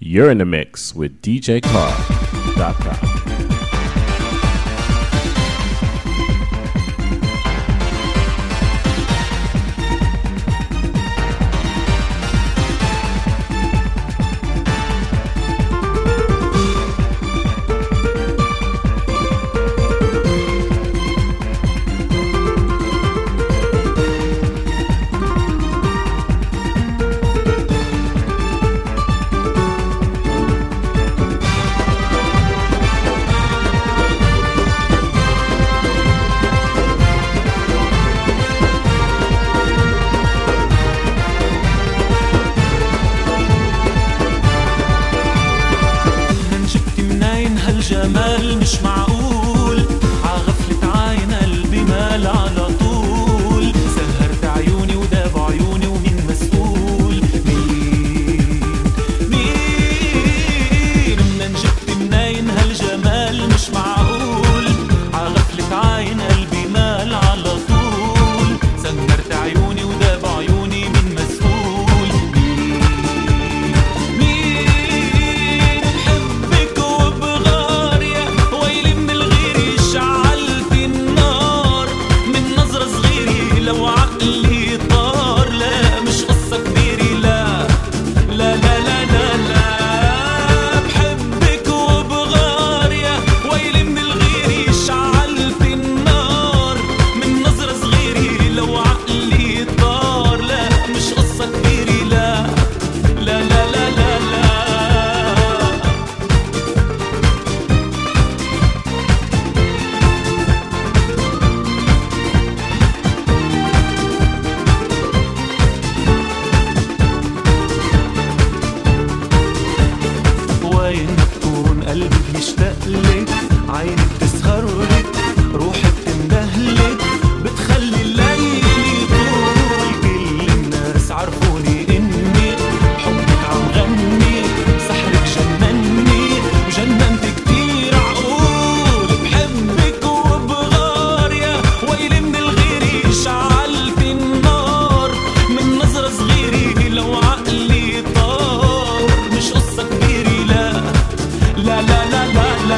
You're in the mix with DJClark.com. من جبت منين هالجمال مش معقول عغفلة عين قلبي مال على طول سهرت عيوني وداب عيوني ومين مسؤول مين مين من جبت منين هالجمال مش معقول عغفلة عين قلبي مال على طول سهرت عيوني وداب عيوني مين مسؤول مين بحبك وبغار يا ويلي من الغير شعلت النار من نظرة صغيرة لو عقلي طار لا مش قصة كبيرة لا لا لا لا لا لا بحبك وبغار يا ويلي من الغير شعلت النار من نظرة صغيرة لو عقلي طار لا مش قصة كبيرة لا لا لا لا لا لا وين بكون قلبي بيشتاق لك عيني بتسهر لك روحي بتندهلك بتخلي الليل يطول كل الناس عرفوني اني حبك عم غني سحرك جنني وجننت كتير عقول بحبك وبغار يا ويلي من الغير شعلت النار من نظرة صغيرة لو عقلي طار مش قصة كبيرة لا لا لا لا لا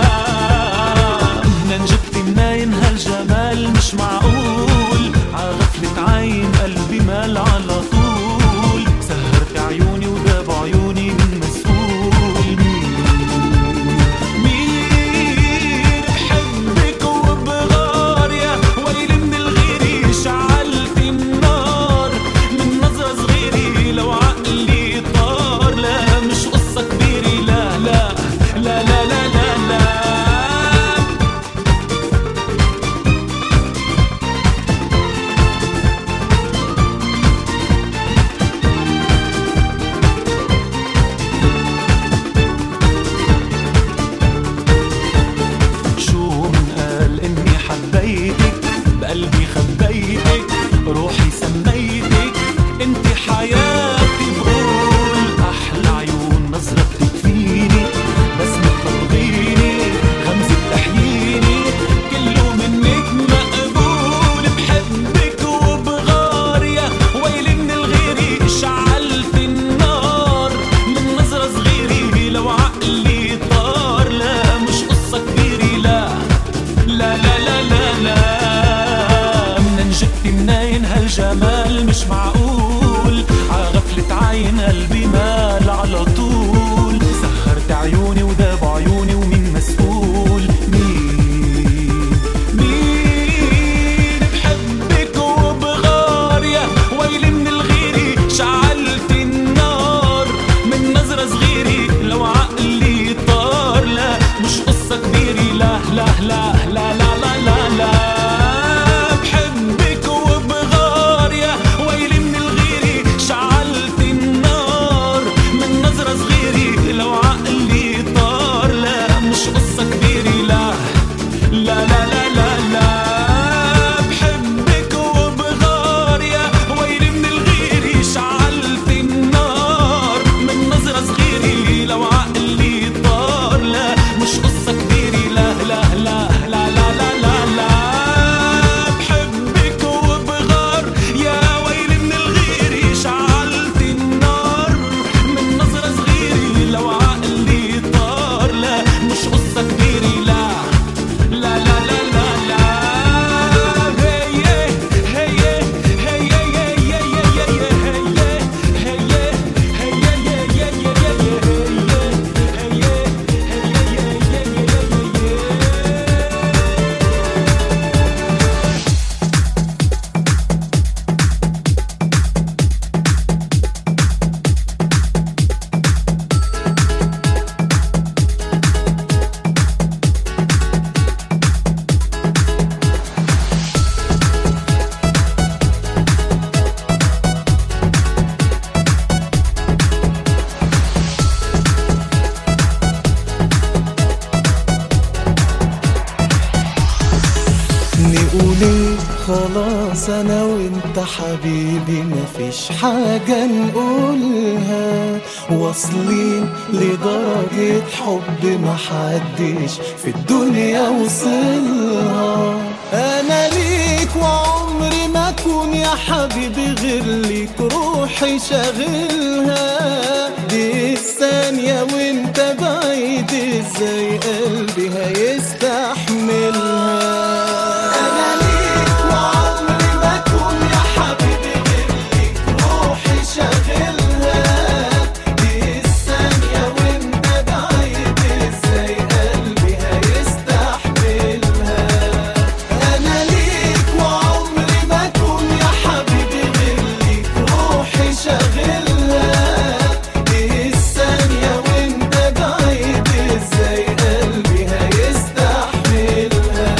خلاص انا وانت حبيبي مفيش حاجة نقولها واصلين لدرجة حب محدش في الدنيا وصلها انا ليك وعمري ما اكون يا حبيبي غير ليك روحي شاغلها دي الثانية وانت بعيد ازاي قلبي هيستحملها انا ليك وعمري ما اكون يا حبيبي غير ليك روحي شاغلها دي الثانية وانت بعيد ازاي قلبي هيستحملها انا ليك وعمري ما اكون يا حبيبي غير ليك روحي شاغلها دي الثانية وانت بعيد ازاي قلبي هيستحملها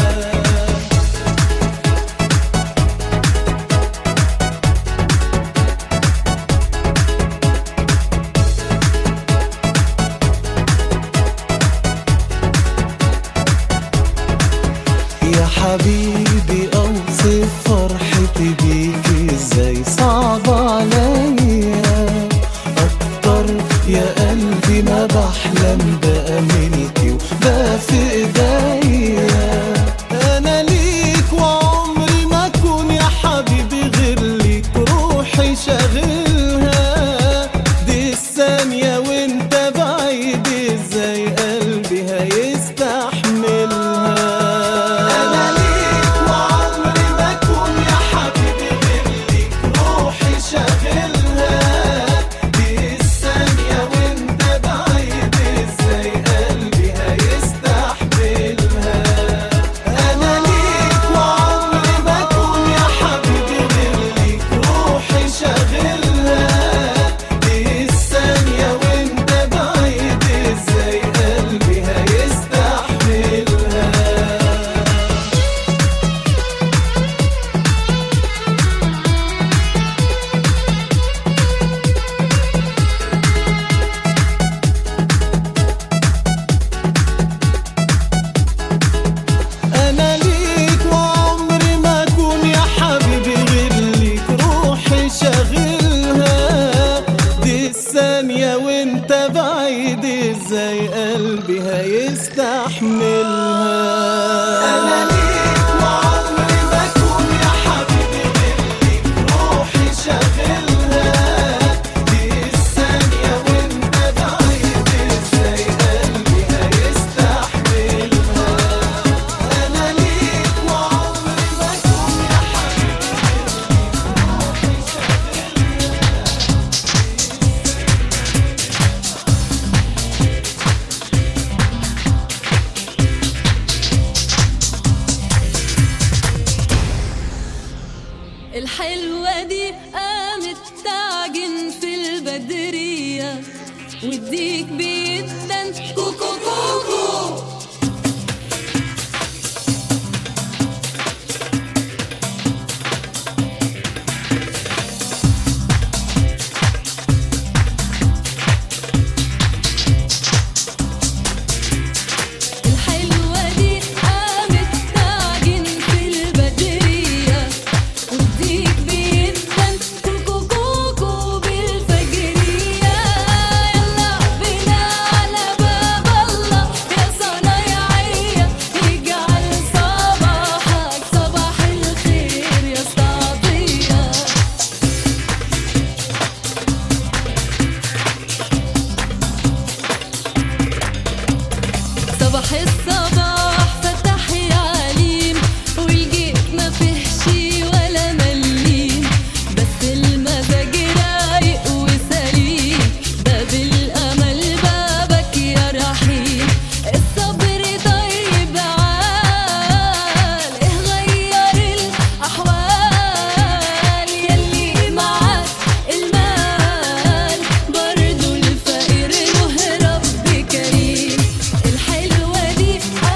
يا حبيبي اوصف فرحتي بيك ازاي صعب عليا اكتر يا قلبي ما بحلم بقى ملكي وبقى في ايديا انا ليك وعمري ما اكون يا حبيبي غير ليك روحي شاغلها دي الثانية وانت بعيد ازاي قلبي هيستحملها انا ليك وعمري ما اكون يا حبيبي غير ليك روحي شاغلها دي الثانية وانت بعيد ازاي قلبي هيستحملها انا ليك وعمري ما اكون يا حبيبي غير ليك روحي شاغلها دي الثانية وانت بعيد ازاي قلبي هيستحملها انا ليك وعمري ما اكون يا حبيبي غير ليك روحي شاغلها دي الثانية وانت بعيد ازاي قلبي هيستحملها انا ليك وعمري ما اكون يا حبيبي غير ليك روحي شاغلها دي الثانية وانت بعيد ازاي قلبي هيستحملها انا ليك وعمري ما اكون يا الحلوة دي قامت تعجن في البدرية والديك بيدن كوكو كوكو الحلوة دي قامت تعجن في البدرية والديك بيدن كوكو كوكو بالفجرية يلا بينا على باب الله يا صنايعية اجعل صباحك صباح الخير يا استعطية صباح الصباح فتح يا عليم والجيب ما فيهش ولا مليم بس المزاج رايق وسليم باب الامل بابك يا رحيم الصبر طيب عال إيه غير الاحوال يلي معاك المال برضو الفقير له رب كريم الحلوة دي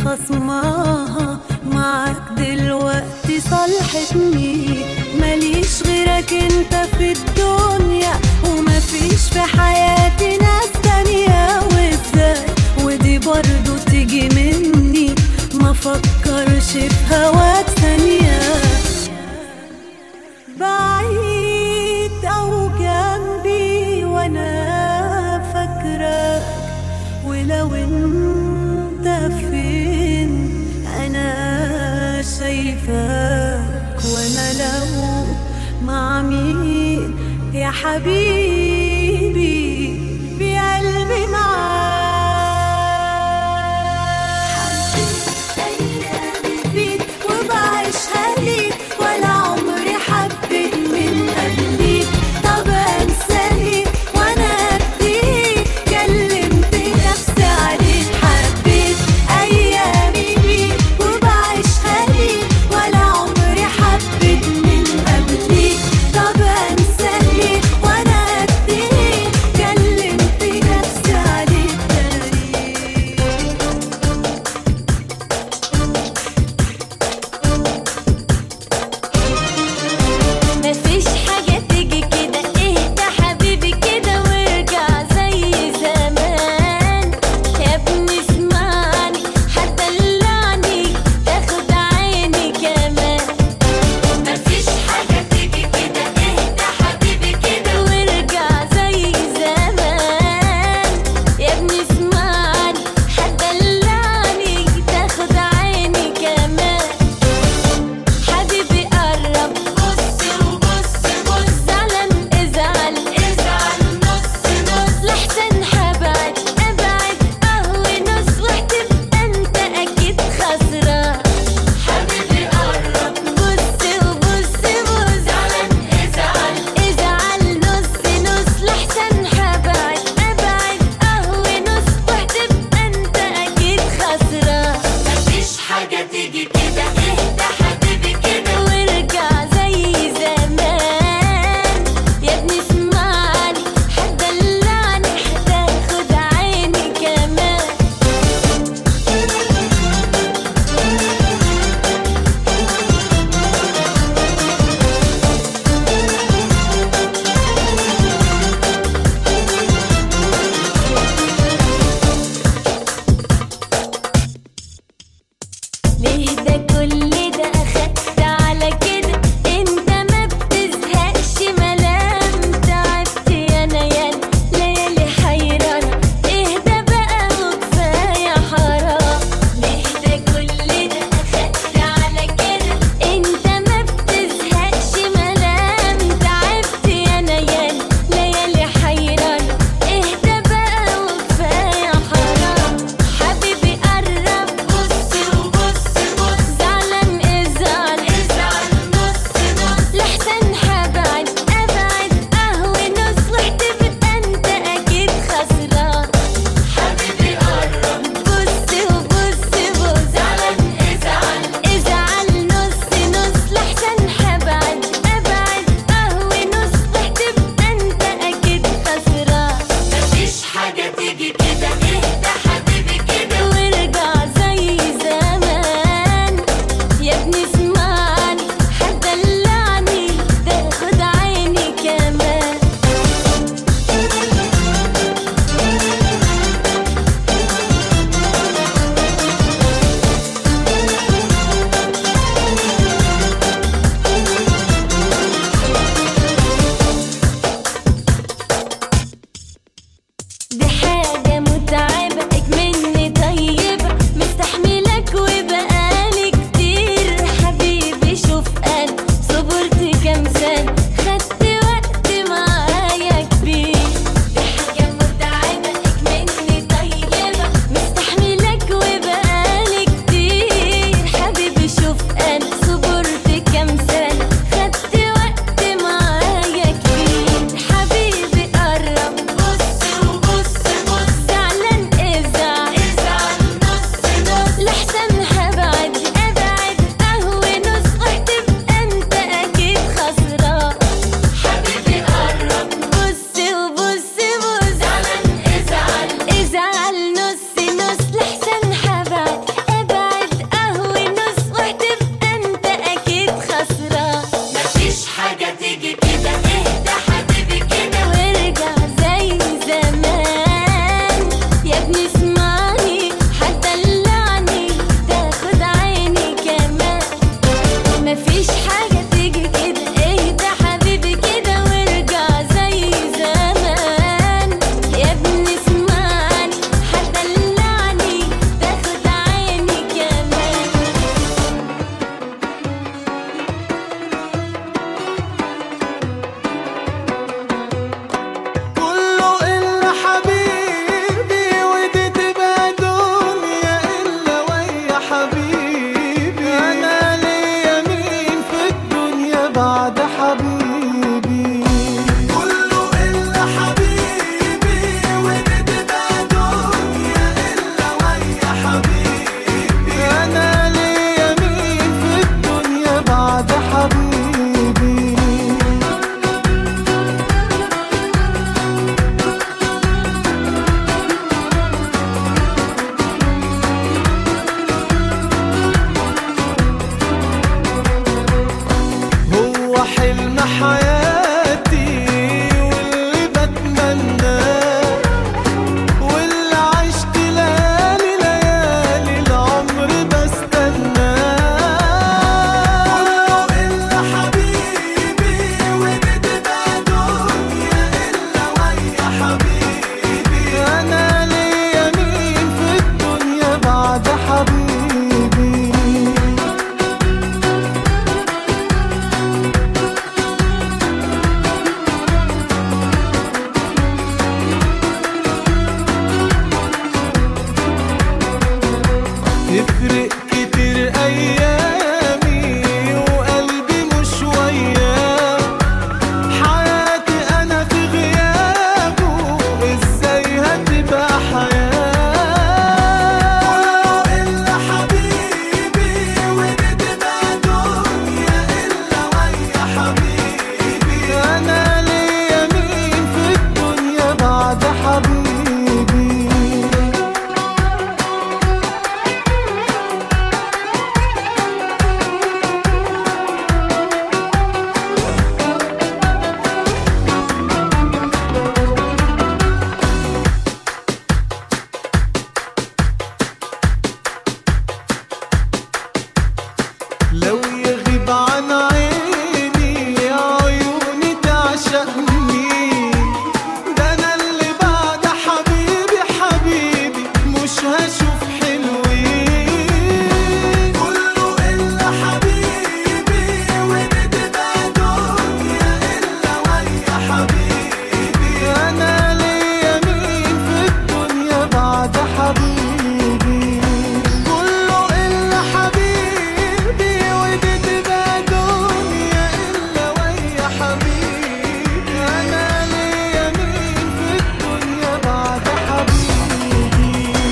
خصماها معاك دلوقتي صالحتني ماليش غيرك انت في الدنيا ومفيش في حياتي ناس تانية وازاي ودي برضو تيجي مني ما فكرش في هواك ثانية بعيد او جنبي وانا فاكرك ولو انت فين انا شايفاك وانا لو مع مين يا حبيبي بقلبي معاك بيك وبعيشها ليك ولا عمري حبيت من قبليك طب انسى ليك وانا اديك كلمت نفسي عليك حبيت ايامي بيك وبعيشها ليك ولا عمري حبيت من قبليك طب انسى ليك وانا اديك كلمت تفرق كتير ايامي وقلبي مش وياه حياتي انا في غيابه ازاي هتبقى حياه كله الا حبيبي ودي تبقى دنيا الا ويا حبيبي انا ليا مين في الدنيا بعد حبيبي لو يغيب عن عيني عيوني تعشقني ده انا اللي بعد حبيبي حبيبي مش هشوف حلوين كله الا حبيبي ودي تبقى دنيا الا ويا حبيبي انا ليا مين في الدنيا بعد حبيبي كله الا حبيبي ودي تبقى دنيا الا ويا حبيبي انا ليا مين في الدنيا بعد حبيبي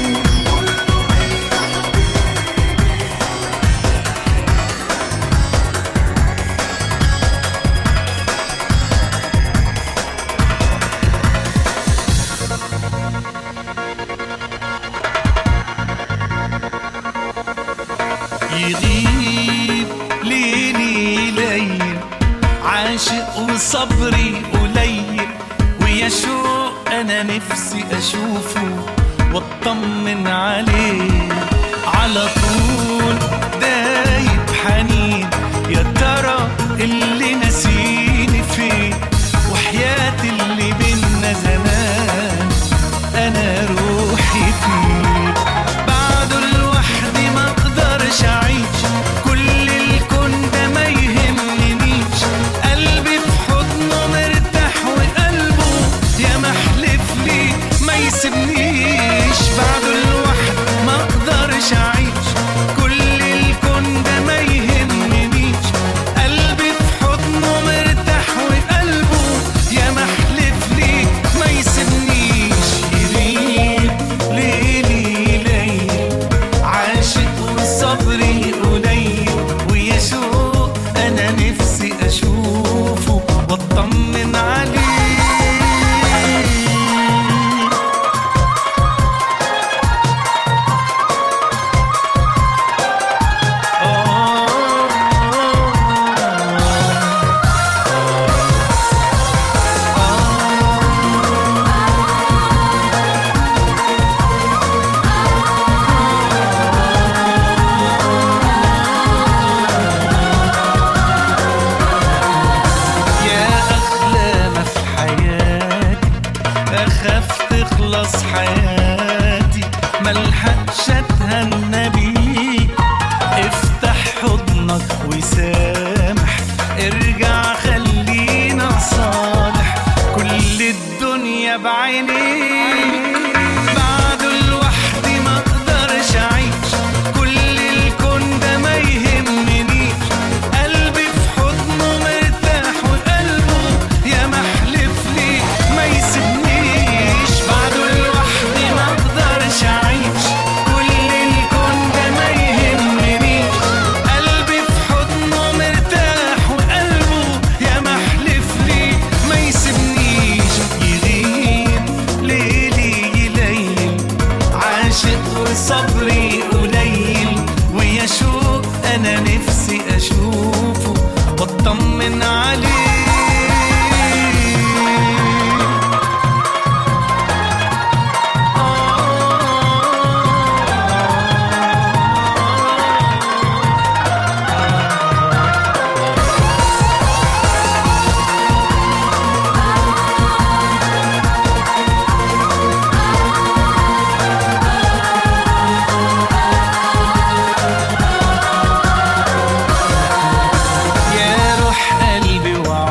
يغيب ليلي ليل عاشق وصبري قليل ويا شوق انا نفسي اشوفه واطمن عليه على طول دايب حنين يا ترى اللي نسيني فين وحياة اللي بينا زمان انا روحي فيه بعده لوحدي ما اقدرش اعيش كل الكون ده ما يهمنيش قلبي في حضنه مرتاح وقلبه يا محلف لي ما يسيبنيش بعده لوحدي ما اقدرش اعيش كل الكون ده ما يهمنيش قلبي في حضنه مرتاح وقلبه يا محلف لي ما يسيبنيش يغيب ليلي ليل عاشق وصبري قليل ويا شوق انا نفسي اشوفه واطمن عليه يا أغلى ما في حياتي أخاف تخلص حياتي ملحقش أتهنى بيك افتح حضنك وسامح ارجع خلينا صالح كل الدنيا بعينيك بعده لوحدي ما اقدرش اعيش كل الكون ده ما يهمنيش قلبي في حضنه مرتاح وقلبه يا محلف لي ما يسيبنيش بعده لوحدي ما اقدرش اعيش كل الكون ده ما يهمنيش قلبي في حضنه مرتاح وقلبه يا محلف لي ما يسيبنيش يغيب ليلي ليل عاشق وصبري قليل ويا شوق انا نفسي اشوفه واطمن عليه يا روح قلبي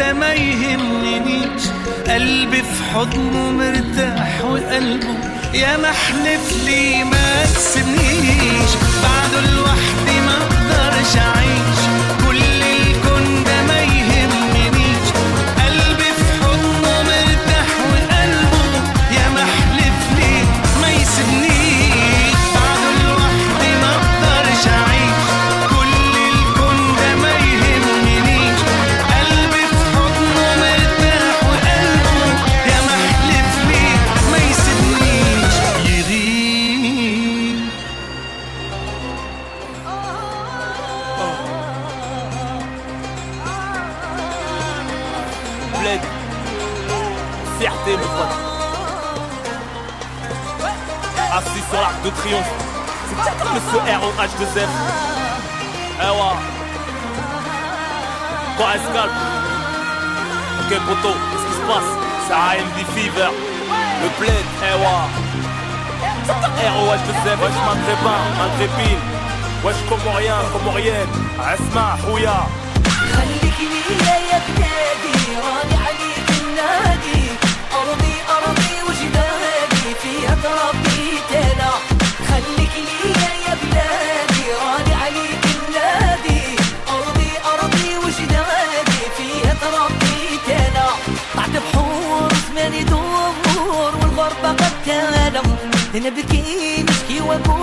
ده ما يهمنيش قلبي في حضنه مرتاح وقلبه يا محلف لي ما تسيبنيش بعده لوحدي ما اقدرش اعيش كل الكون ده ما يهمنيش قلبي في حضنه مرتاح وقلبه يا محلف لي ما يسيبنيش بعده لوحدي ما اقدرش اعيش كل الكون ده ما يهمنيش قلبي في حضنه مرتاح وقلبه يا محلف لي ما يسيبنيش يغيب Bled. Fierté, mon pote. Assis sur l'arc de triomphe. C'est peut-être Monsieur ROH de Zef. Eh ouais. Quoi, escale Ok, poto, qu'est-ce qui se passe C'est AMD Fever. Le bled, eh ouais. C'est peut-être ROH de Zef. Wesh, Mantrépin, Mantrépine. Wesh, Comorien, Comorienne. Asma, Houya. خليك ليا يا بلادي راني عليك النادي أرضي أرضي وجدادي فيها تربيت أنا خليك ليا يا بلادي راني عليك النادي أرضي أرضي وجدادي فيها تربيت أنا طلعت بحور ثماني دور والغربة قد تالم أنا بكي نشكي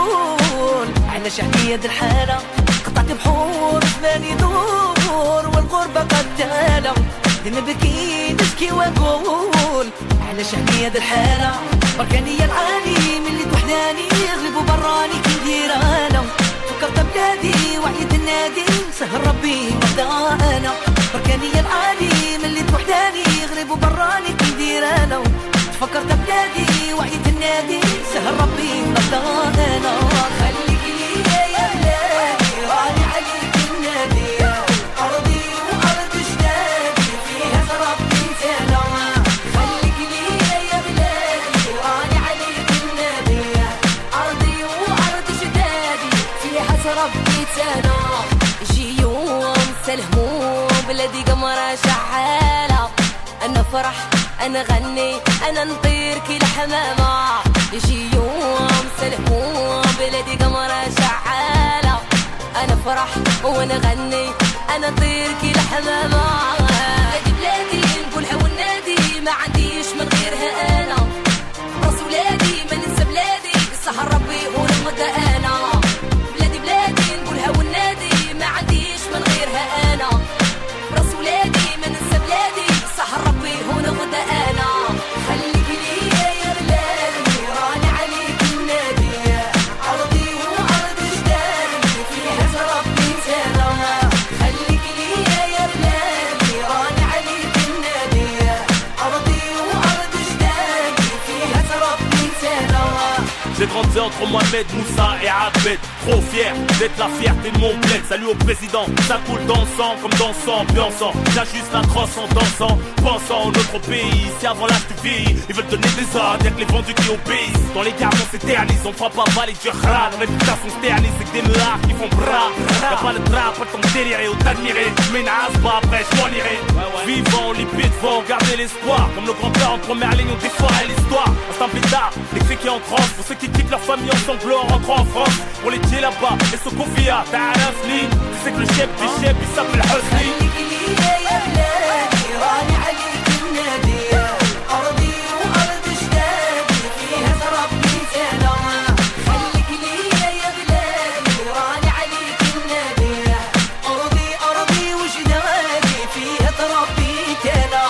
وأقول على شعبية الحالة قطعت بحور ثماني دور والغربة قد تالم أنا بكي نشكي وأقول على شعبية الحالة بركاني العالي من اللي توحداني يغلبوا براني كي ندير أنا فكرت بلادي وعيت النادي سهر ربي مبدا أنا بركاني العالي من اللي توحداني يغلبوا براني كي ندير أنا فكرت بلادي وعيت النادي سهر ربي مبدا أنا خليك ليا يا بلادي راني عليك النادي أرضي وأرض جدادي فيها تربي أنا خليك ليا يا بلادي راني عليك النادي أرضي وأرض جدادي فيها تربي أنا يجي يوم سلهموم بلادي قمرة شعالة أنا فرح أنا غني أنا نطير كي الحمامة يجي يوم سلهموم بلادي قمرة شعالة أنا فرح وأنا غني أنا طير كي الحمامة بلادي بلادي نقولها والنادي ما عنديش من غيرها أنا راس ولادي ما ننسى بلادي السهر ربي ونغدى أنا بلادي بلادي نقولها والنادي ما عنديش من غيرها أنا راس ولادي ما ننسى بلادي السهر ربي ونغدى أنا خليك ليا يا بلادي راني عليك النادي أرضي وأرض جدادي فيها تربي أنا خليك ليا يا بلادي راني عليك النادي أرضي وأرض جدادي فيها تربي أنا J'ai grandi entre Mohamed, Moussa et Abed Trop fier d'être la fierté de mon bled Salut au président, ça coule dans le sang Comme dans son ambiançant J'ajuste la crosse en dansant Pensant à notre pays, si avant l'âge tu vieillis Ils veulent donner des ordres, y'a que les vendus qui obéissent Dans les gardes on s'éternise, on fera pas valer du rad La réputation sternise, c'est que des meurs qui font bras Y'a pas le drap, pas le temps de délirer ou d'admirer Mais une race pas après, je m'en irai Vivant, limite devant, garder l'espoir Comme nos grands-pères en première ligne ont déforé l'histoire Instant plus tard, les cris qui entrent Pour ceux qui quittent leur famille en sanglots en rentrant en France Pour les tiens là-bas, et ce confia, t'as un Tu sais que le chef du chef, il s'appelle Husni خليك ليا يا بلادي راني عليك النادي أرضي وأرض جدادي فيها تربي أنا خليك ليا يا بلادي راني عليك النادي أرضي أرضي وجدادي فيها تربي أنا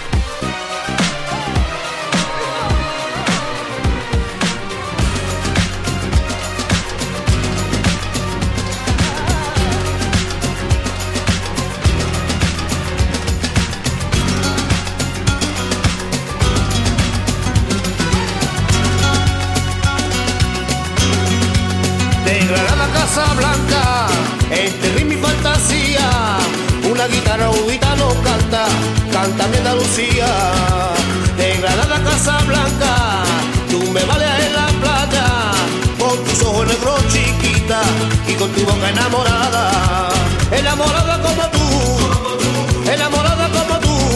De Granada a Casa Blanca, entre ritmo y fantasía, una guitarra udita nos canta, canta mi Andalucía. De Granada a Casa Blanca, tú me vales en la playa, con tus ojos negros chiquita y con tu boca enamorada, enamorada como tú, enamorada como tú.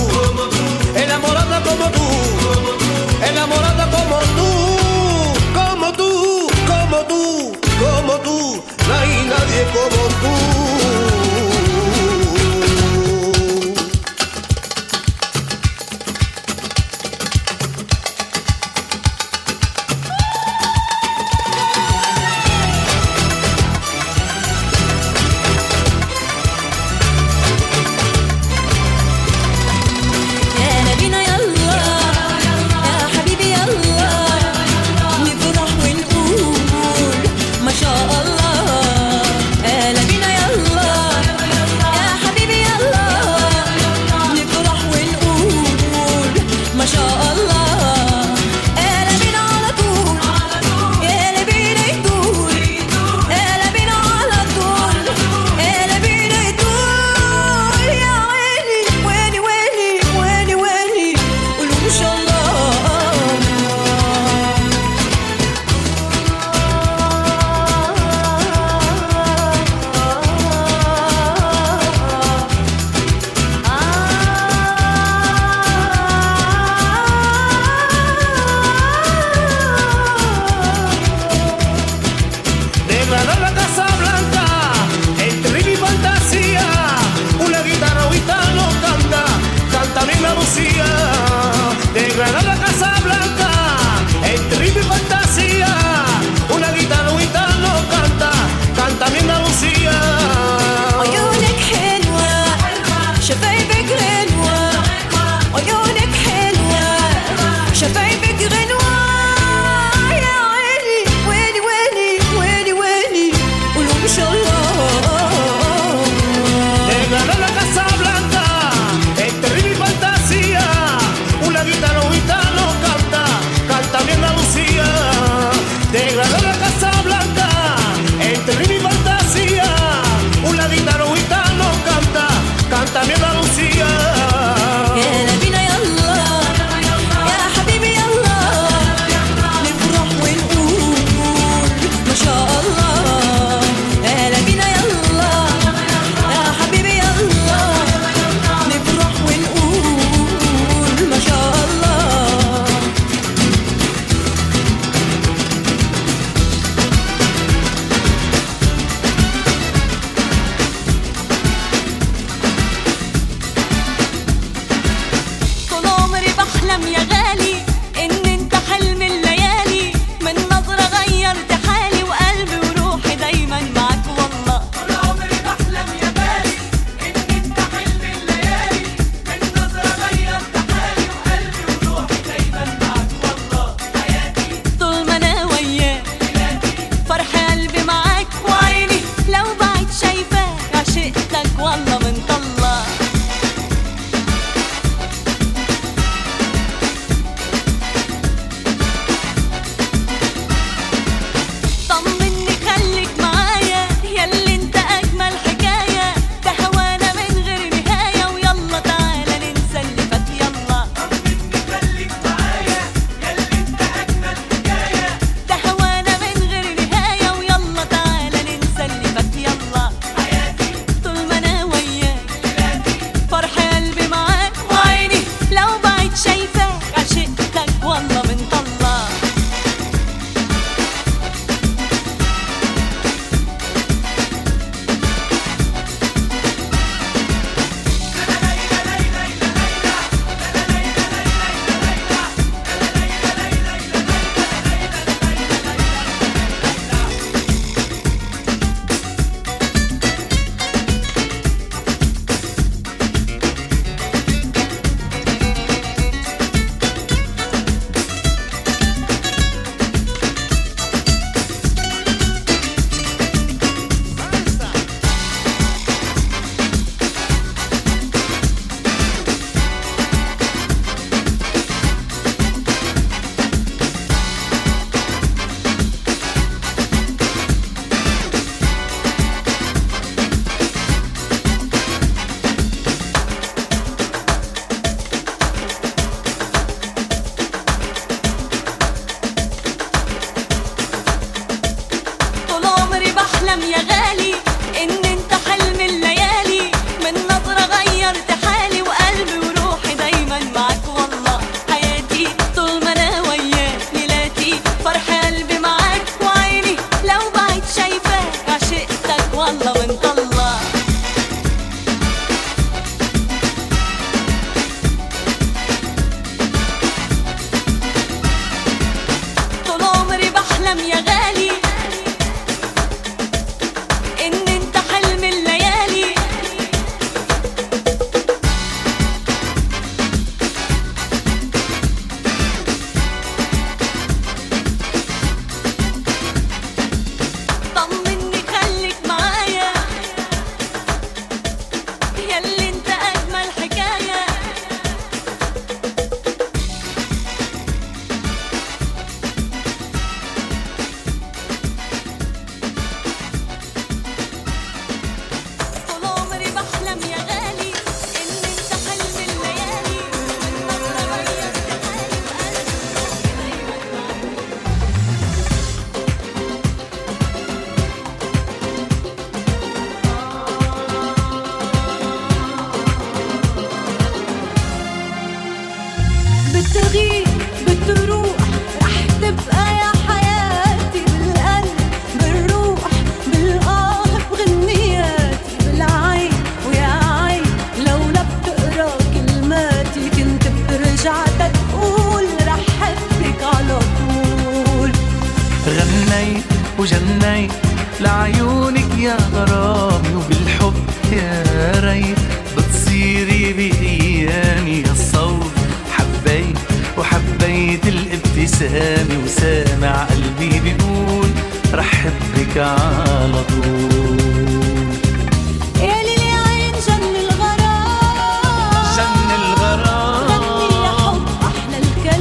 بتغيب بتروح رح تبقى يا حياتي بالقلب بالروح بالآه بغنياتي بالعين ويا عين لولا بتقرا كلماتي كنت بترجع تقول رح حبك على طول غنيت وجنيت لعيونك يا غرامي وبالحب يا ريت بتصيري بأيامي يا الصوت حبيت وحبيت الابتسامة وسامع قلبي بيقول رح حبك على طول يا ليلي عين جن الغرام جن الغرام غني يا حب أحلى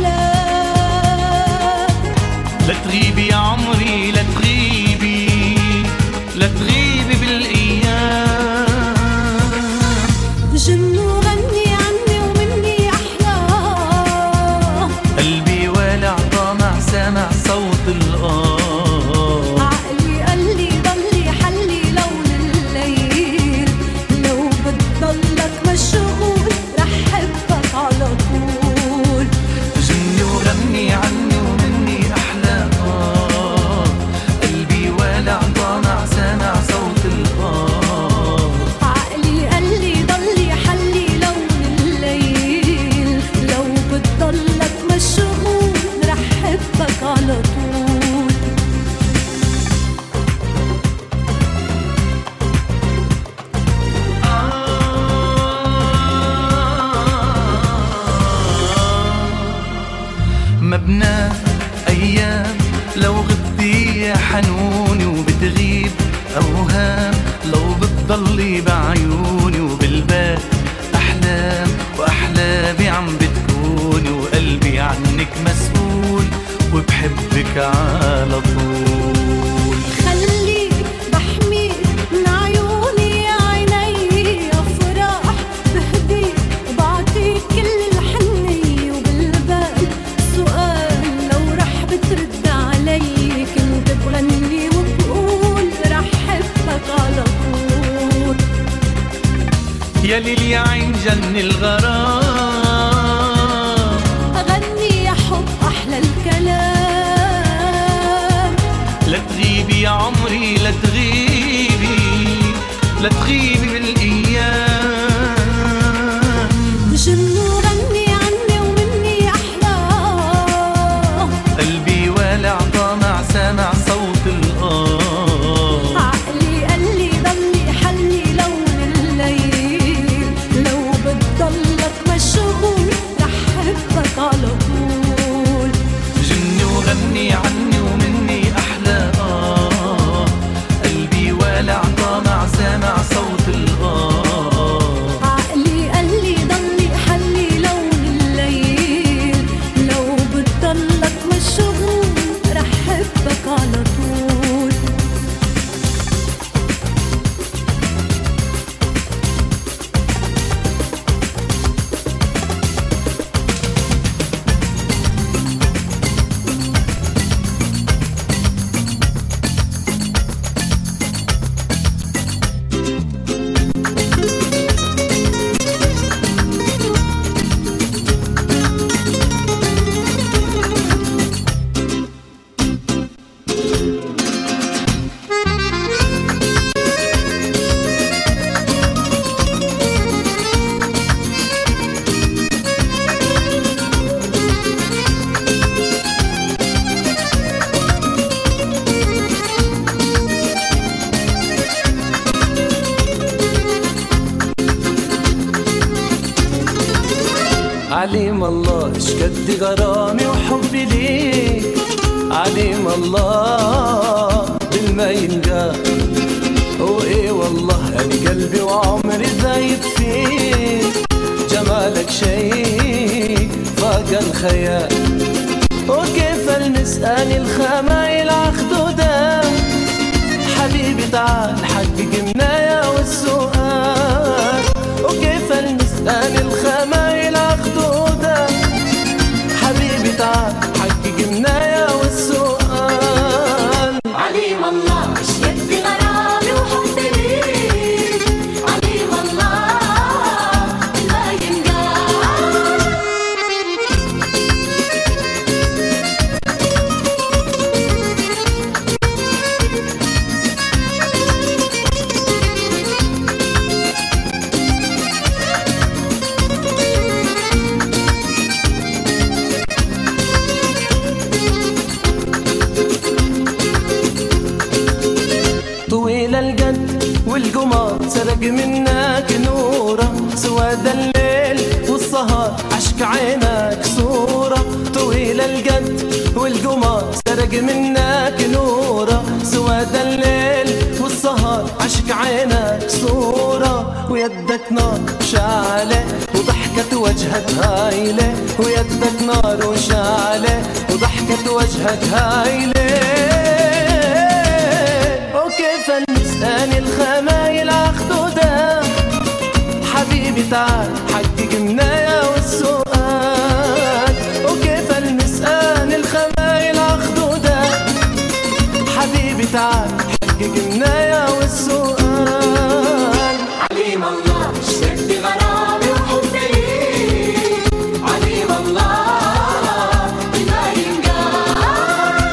الكلام لا تغيبي يا عمري لا تغيبي لا تغيبي بالايام جن وغني عني ومني أحلى قلبي والع طامع سامع صوت الآه عقلي قال لي ضلي حلي لون الليل لو بتضلك مشغول رح حبك على طول جني وغني عني ومني احلى آه قلبي والع طامع سامع صوت الآه عقلي قال لي ضلي حلي لون الليل لو بتضلك مشغول رح حبك على طول مبنى أيام لو غبتي يا حنوني وبتغيب أوهام لو بتضلي بعيوني وبالبال أحلام وأحلامي عم بتكوني وقلبي عنك مسؤول وبحبك على طول خليك بحميك من عيوني يا عيني افراح بهديك وبعطيك كل الحنية وبالبال سؤال لو رح بترد علي كنت بغني وبقول رح حبك على طول يا ليل يا عين جن الغرام اغني يا حب احلى الكلام لا تغيبي يا عمري لا تغيبي لا تغيبي بالايام جن وغني عني ومني احلى قلبي والع طامع سامع صوت الآه عقلي قال لي ضلي حلي لون الليل لو بتضلك مشغول رح حبك على طول جني وغني عني ومني أحلى آه قلبي والع طامع سامع صوت الآه عقلي قال لي ضلي حلي لون الليل لو بتضلك مشغول رح حبك على طول عليم الله اشقد غرامي وحبي ليك عليم الله بالما ينقال وايه والله انا قلبي وعمري ذايب فيك جمالك شيء فاق الخيال وكيف المسأل الخمايل عخدوده حبيبي تعال حقق منايا والسؤال وكيف المسأل الخمايل عخدوده حبيبي تعال حقق منايا والسؤال عليم الله ايش قد غرامي وحبي ليك عليم الله ما ينقال سرق منك نوره سواد الليل والسهر عشق عينك صورة طويل القد والقمر سرق منك نوره سواد الليل والسهر عشق عينك صورة ويدك نار شعلة وضحكة وجهك هايلة ويدك نار وشعلة وضحكة وجهك هايلة وكيف المسأل الخمايل عخدودة حبيبي تعال حقق منايا والسؤال وكيف المسأل الخمايل عخدودة حبيبي تعال حقق منايا والسؤال عليم الله اشتد غرامي وحبي ليك عليم الله بما ينقال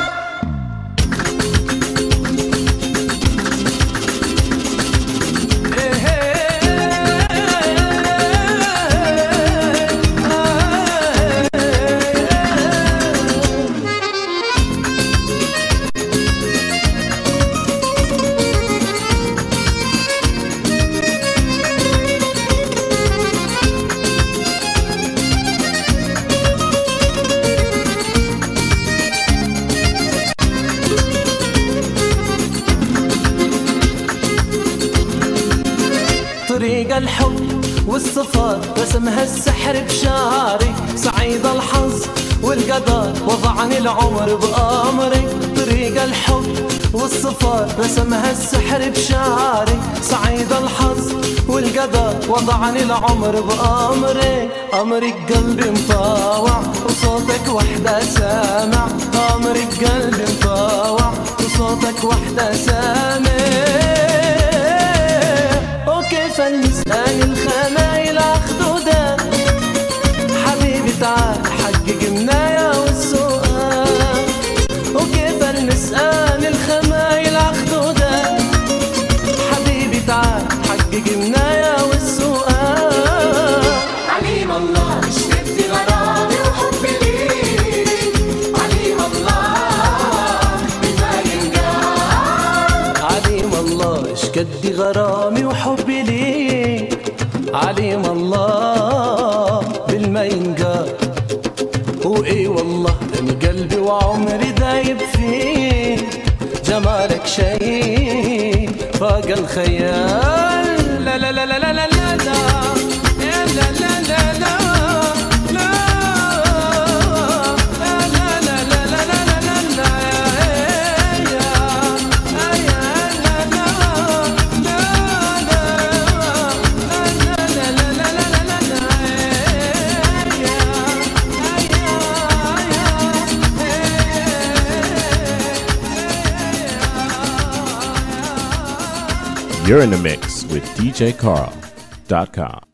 طريق الحب والسفر رسمها السحر بشعري سعيد الحظ والقدر وضعني العمر بأمري طريق الحب والسفر رسمها السحر بشعري سعيد الحظ والقدر وضعني العمر بأمري أمرك قلبي مطاوع وصوتك وحدة سامع أمرك قلبي مطاوع وصوتك وحدة سامع وكيف المسأل الخمايل أخدودة حبيبي تعال حقق منايا والسؤال وكيف المسأل الخمايل أخدودة حبيبي تعال حقق منايا والسؤال عليم الله اشتد غرامي وحبي ليك عليم الله بما ينقال عليم الله اش قد غرامي وحبي ليك عليم الله بالما ينقال واي والله انا قلبي وعمري دايب فيه جمالك شيء فاق الخيال لا لا لا لا لا لا لا لا لا لا لا لا لا You're in the mix with DJCarl.com.